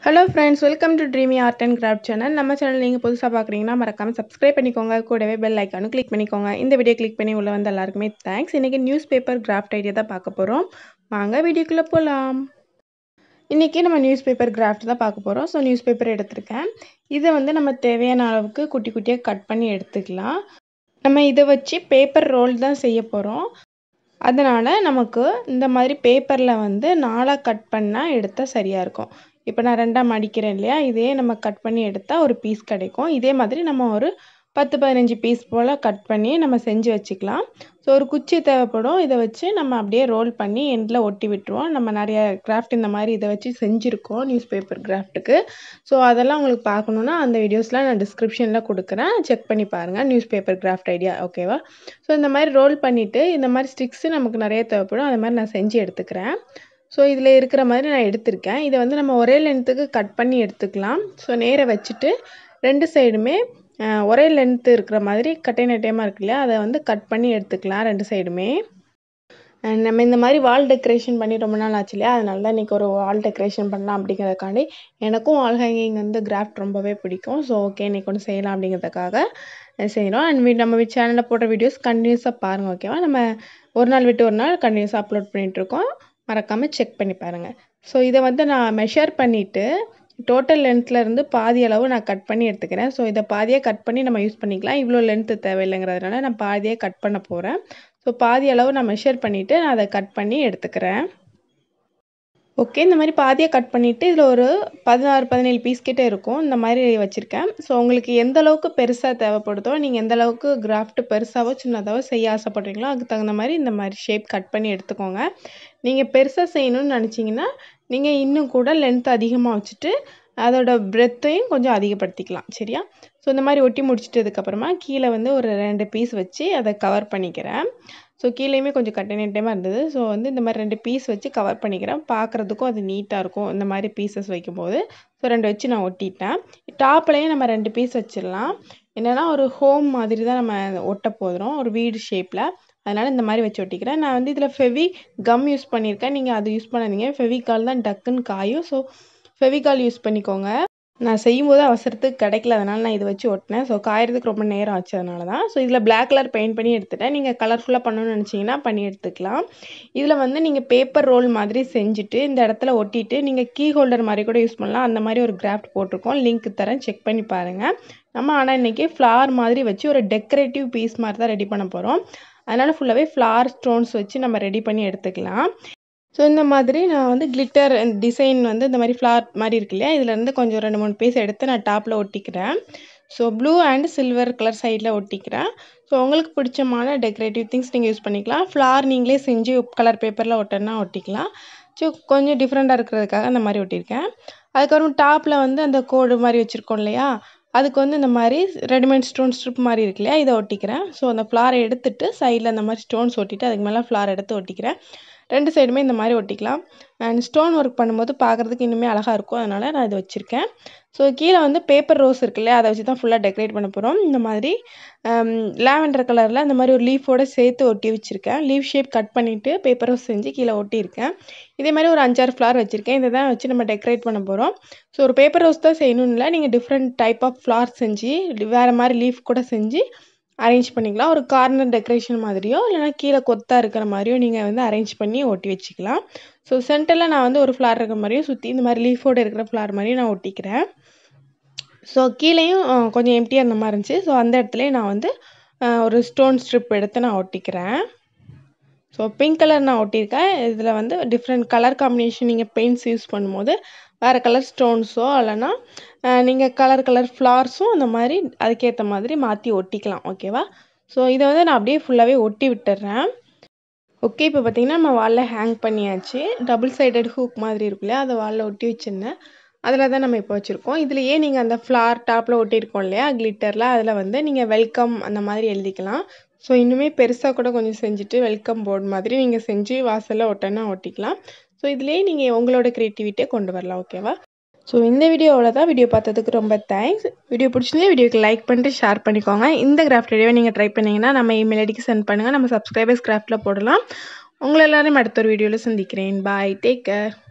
hello friends welcome to dreamy art and craft channel நம்ம channel நீங்கள் புதுசாக பார்க்குறீங்கன்னா மறக்காமல் சப்ஸ்கிரைப் பண்ணிக்கோங்க கூடவே பெல் ஐக்கானும் கிளிக் பண்ணிக்கோங்க இந்த வீடியோ கிளிக் பண்ணி உள்ள வந்து எல்லாருக்குமே தேங்க்ஸ் இன்றைக்கி நியூஸ் பேப்பர் கிராஃப்ட் ஐடியா தான் பார்க்க போகிறோம் வாங்க வீடியோக்குள்ளே போகலாம் இன்றைக்கி நம்ம நியூஸ் பேப்பர் கிராஃப்ட் தான் பார்க்க போகிறோம் ஸோ நியூஸ் பேப்பர் எடுத்திருக்கேன் இதை வந்து நம்ம தேவையான அளவுக்கு குட்டி குட்டியாக கட் பண்ணி எடுத்துக்கலாம் நம்ம இதை வச்சு பேப்பர் ரோல் தான் செய்ய போகிறோம் அதனால் நமக்கு இந்த மாதிரி பேப்பரில் வந்து நாளாக கட் பண்ணால் எடுத்தால் சரியாக இருக்கும் இப்போ நான் ரெண்டாக மடிக்கிறேன் இல்லையா இதே நம்ம கட் பண்ணி எடுத்தால் ஒரு பீஸ் கிடைக்கும் இதே மாதிரி நம்ம ஒரு பத்து பதினஞ்சு பீஸ் போல் கட் பண்ணி நம்ம செஞ்சு வச்சுக்கலாம் ஸோ ஒரு குச்சி தேவைப்படும் இதை வச்சு நம்ம அப்படியே ரோல் பண்ணி எண்டில் ஒட்டி விட்டுருவோம் நம்ம நிறைய கிராஃப்ட் இந்த மாதிரி இதை வச்சு செஞ்சுருக்கோம் நியூஸ் பேப்பர் கிராஃப்ட்டுக்கு ஸோ அதெல்லாம் உங்களுக்கு பார்க்கணுன்னா அந்த வீடியோஸ்லாம் நான் டிஸ்கிரிப்ஷனில் கொடுக்குறேன் செக் பண்ணி பாருங்கள் நியூஸ் பேப்பர் கிராஃப்ட் ஐடியா ஓகேவா ஸோ இந்த மாதிரி ரோல் பண்ணிவிட்டு இந்த மாதிரி ஸ்டிக்ஸு நமக்கு நிறைய தேவைப்படும் அந்த மாதிரி நான் செஞ்சு எடுத்துக்கிறேன் ஸோ இதில் இருக்கிற மாதிரி நான் எடுத்திருக்கேன் இதை வந்து நம்ம ஒரே லென்த்துக்கு கட் பண்ணி எடுத்துக்கலாம் ஸோ நேராக வச்சுட்டு ரெண்டு சைடுமே ஒரே லென்த்து இருக்கிற மாதிரி கட்டை நட்டையமாக இருக்கு இல்லையா அதை வந்து கட் பண்ணி எடுத்துக்கலாம் ரெண்டு சைடுமே நம்ம இந்த மாதிரி வால் டெக்கரேஷன் பண்ணி ரொம்ப நாள் ஆச்சு இல்லையா அதனால தான் இன்றைக்கி ஒரு வால் டெக்கரேஷன் பண்ணலாம் அப்படிங்கிறதுக்காண்டி எனக்கும் வால் ஹேங்கிங் வந்து கிராஃப்ட் ரொம்பவே பிடிக்கும் ஸோ ஓகே இன்றைக்கி ஒன்று செய்யலாம் அப்படிங்கிறதுக்காக செய்கிறோம் அண்ட் நம்ம சேனலில் போடுற வீடியோஸ் கண்டினியூஸாக பாருங்கள் ஓகேவா நம்ம ஒரு நாள் விட்டு ஒரு நாள் கண்டினியூஸாக அப்லோட் பண்ணிகிட்ருக்கோம் மறக்காமல் செக் பண்ணி பாருங்கள் ஸோ இதை வந்து நான் மெஷர் பண்ணிவிட்டு டோட்டல் லென்த்லேருந்து பாதி அளவு நான் கட் பண்ணி எடுத்துக்கிறேன் ஸோ இதை பாதியாக கட் பண்ணி நம்ம யூஸ் பண்ணிக்கலாம் இவ்வளோ லென்த்து தேவையில்லைங்கிறதுனால நான் பாதியாக கட் பண்ண போகிறேன் ஸோ பாதி அளவு நான் மெஷர் பண்ணிவிட்டு நான் அதை கட் பண்ணி எடுத்துக்கிறேன் ஓகே இந்த மாதிரி பாதியாக கட் பண்ணிவிட்டு இதில் ஒரு பதினாறு பதினேழு பீஸ் கிட்டே இருக்கும் இந்த மாதிரி வச்சுருக்கேன் ஸோ உங்களுக்கு எந்த அளவுக்கு பெருசாக தேவைப்படுதோ நீங்கள் எந்த அளவுக்கு கிராஃப்ட் பெருசாகவோ சின்னதாகவோ செய்ய ஆசைப்பட்றீங்களோ அதுக்கு தகுந்த மாதிரி இந்த மாதிரி ஷேப் கட் பண்ணி எடுத்துக்கோங்க நீங்கள் பெருசாக செய்யணும்னு நினச்சிங்கன்னா நீங்கள் இன்னும் கூட லென்த் அதிகமாக வச்சுட்டு அதோட பிரெத்தையும் கொஞ்சம் அதிகப்படுத்திக்கலாம் சரியா ஸோ இந்த மாதிரி ஒட்டி முடிச்சிட்டதுக்கப்புறமா கீழே வந்து ஒரு ரெண்டு பீஸ் வச்சு அதை கவர் பண்ணிக்கிறேன் ஸோ கீழேயுமே கொஞ்சம் கட்டை நெட்டமாக இருந்தது ஸோ வந்து இந்த மாதிரி ரெண்டு பீஸ் வச்சு கவர் பண்ணிக்கிறேன் பார்க்குறதுக்கும் அது நீட்டாக இருக்கும் இந்த மாதிரி பீசஸ் வைக்கும்போது ஸோ ரெண்டு வச்சு நான் ஒட்டிட்டேன் டாப்லேயும் நம்ம ரெண்டு பீஸ் வச்சிடலாம் என்னென்னா ஒரு ஹோம் மாதிரி தான் நம்ம ஒட்ட போதுறோம் ஒரு வீடு ஷேப்பில் அதனால் இந்த மாதிரி வச்சு ஒட்டிக்கிறேன் நான் வந்து இதில் ஃபெவி கம் யூஸ் பண்ணியிருக்கேன் நீங்கள் அது யூஸ் பண்ணாதீங்க ஃபெவிகால் தான் டக்குன்னு காயும் ஸோ ஃபெவிகால் யூஸ் பண்ணிக்கோங்க நான் செய்யும்போது அவசரத்துக்கு கிடைக்கல அதனால் நான் இதை வச்சு ஒட்டினேன் ஸோ காயறதுக்கு ரொம்ப நேரம் ஆச்சு அதனால தான் ஸோ இதில் பிளாக் கலர் பெயிண்ட் பண்ணி எடுத்துட்டேன் நீங்கள் கலர்ஃபுல்லாக பண்ணணும்னு நினச்சிங்கன்னா பண்ணி எடுத்துக்கலாம் இதில் வந்து நீங்கள் பேப்பர் ரோல் மாதிரி செஞ்சுட்டு இந்த இடத்துல ஒட்டிட்டு நீங்கள் கீ ஹோல்டர் மாதிரி கூட யூஸ் பண்ணலாம் அந்த மாதிரி ஒரு கிராஃப்ட் போட்டிருக்கோம் லிங்க் தரேன் செக் பண்ணி பாருங்கள் நம்ம ஆனால் இன்றைக்கி ஃப்ளார் மாதிரி வச்சு ஒரு டெக்கரேட்டிவ் பீஸ் மாதிரி தான் ரெடி பண்ண போகிறோம் அதனால் ஃபுல்லாகவே ஃப்ளார் ஸ்டோன்ஸ் வச்சு நம்ம ரெடி பண்ணி எடுத்துக்கலாம் ஸோ இந்த மாதிரி நான் வந்து கிளிட்டர் டிசைன் வந்து இந்த மாதிரி ஃப்ளார் மாதிரி இருக்கு இல்லையா இதுலேருந்து கொஞ்சம் ரெண்டு மூணு பீஸ் எடுத்து நான் டாப்பில் ஒட்டிக்கிறேன் so blue and silver colour சைடில் ஒட்டிக்கிறேன் ஸோ உங்களுக்கு பிடிச்சமான டெக்கரேட்டிவ் திங்ஸ் நீங்கள் யூஸ் பண்ணிக்கலாம் ஃப்ளார் நீங்களே செஞ்சு கலர் பேப்பரில் ஒட்டனா ஒட்டிக்கலாம் ஸோ கொஞ்சம் டிஃப்ரெண்ட்டாக இருக்கிறதுக்காக அந்த மாதிரி ஒட்டியிருக்கேன் அதுக்கப்புறம் டாப்பில் வந்து அந்த கோடு மாதிரி வச்சுருக்கோம் இல்லையா அதுக்கு வந்து இந்த மாதிரி ரெடிமேட் ஸ்டோன் ஸ்ட்ரிப் மாதிரி இருக்கு இல்லையா இதை ஒட்டிக்கிறேன் ஸோ அந்த ஃப்ளாரை எடுத்துட்டு சைடில் அந்த மாதிரி ஸ்டோன்ஸ் ஒட்டிட்டு அதுக்கு மேலே ஃப்ளார் எடுத்து ஒட்டிக்கிறேன் ரெண்டு சைடுமே இந்த மாதிரி ஒட்டிக்கலாம் அண்ட் ஸ்டோன் ஒர்க் பண்ணும்போது பார்க்குறதுக்கு இன்னுமே அழகாக இருக்கும் அதனால் நான் இது வச்சுருக்கேன் ஸோ கீழே வந்து பேப்பர் ரோஸ் இருக்கு இல்லையா அதை வச்சு தான் ஃபுல்லாக டெக்கரேட் பண்ண போகிறோம் இந்த மாதிரி லேவெண்டர் கலரில் இந்த மாதிரி ஒரு லீஃபோடு சேர்த்து ஒட்டி வச்சுருக்கேன் லீஃப் ஷேப் கட் பண்ணிவிட்டு பேப்பர் ரோஸ் செஞ்சு கீழே ஒட்டியிருக்கேன் இதே மாதிரி ஒரு அஞ்சாறு ஃப்ளார் வச்சுருக்கேன் இதை தான் வச்சு நம்ம டெக்கரேட் பண்ண போகிறோம் ஸோ ஒரு பேப்பர் ரோஸ் தான் செய்யணும்னு இல்லை நீங்கள் டிஃப்ரெண்ட் டைப் ஆஃப் ஃப்ளார் செஞ்சு வேறு மாதிரி லீஃப் கூட செஞ்சு அரேஞ்ச் பண்ணிக்கலாம் ஒரு கார்னர் டெக்கரேஷன் மாதிரியோ இல்லைனா கீழே கொத்தாக இருக்கிற மாதிரியோ நீங்கள் வந்து அரேஞ்ச் பண்ணி ஒட்டி வச்சுக்கலாம் ஸோ சென்டரில் நான் வந்து ஒரு ஃப்ளார் இருக்கிற மாதிரியும் சுற்றி இந்த மாதிரி லீஃபோடு இருக்கிற ஃப்ளார் மாதிரியும் நான் ஒட்டிக்கிறேன் ஸோ கீழேயும் கொஞ்சம் எம்டியாக இருந்த மாதிரி இருந்துச்சு ஸோ அந்த இடத்துலையும் நான் வந்து ஒரு ஸ்டோன் ஸ்ட்ரிப் எடுத்து நான் ஒட்டிக்கிறேன் ஸோ பிங்க் கலர் நான் ஒட்டியிருக்கேன் இதில் வந்து டிஃப்ரெண்ட் கலர் காம்பினேஷன் நீங்கள் பெயிண்ட்ஸ் யூஸ் பண்ணும்போது வேறு கலர் ஸ்டோன்ஸோ இல்லைனா நீங்கள் கலர் கலர் ஃப்ளார்ஸும் அந்த மாதிரி அதுக்கேற்ற மாதிரி மாற்றி ஒட்டிக்கலாம் ஓகேவா ஸோ இதை வந்து நான் அப்படியே ஃபுல்லாகவே ஒட்டி விட்டுறேன் ஓகே இப்போ பார்த்திங்கன்னா நம்ம வாலில் ஹேங் பண்ணியாச்சு டபுள் சைடட் ஹூக் மாதிரி இருக்கும் இல்லையா அதை வாலில் ஒட்டி வச்சுருந்தேன் அதில் தான் நம்ம இப்போ வச்சுருக்கோம் இதுலையே நீங்கள் அந்த ஃப்ளார் டாப்பில் ஒட்டியிருக்கோம் இல்லையா கிளிட்டரில் அதில் வந்து நீங்கள் வெல்கம் அந்த மாதிரி எழுதிக்கலாம் ஸோ இன்னுமே பெருசாக கூட கொஞ்சம் செஞ்சுட்டு வெல்கம் போர்டு மாதிரி நீங்கள் செஞ்சு வாசலில் ஒட்டனா ஒட்டிக்கலாம் ஸோ இதுலேயே நீங்கள் உங்களோட க்ரியேட்டிவிட்டியை கொண்டு வரலாம் ஓகேவா ஸோ இந்த வீடியோவில் தான் வீடியோ பார்த்ததுக்கு ரொம்ப தேங்க்ஸ் வீடியோ பிடிச்சிருந்தே வீடியோக்கு லைக் பண்ணிட்டு ஷேர் பண்ணிக்கோங்க இந்த கிராஃப்ட் வீடியோவை நீங்கள் ட்ரை பண்ணிங்கன்னா நம்ம இமெயில் ஐடிக்கு சென்ட் பண்ணுங்கள் நம்ம சப்ஸ்கிரைபர்ஸ் கிராஃப்ட்டில் போடலாம் உங்களை எல்லாரையும் அடுத்த ஒரு வீடியோவில் சந்திக்கிறேன் பாய் டேக் கேர்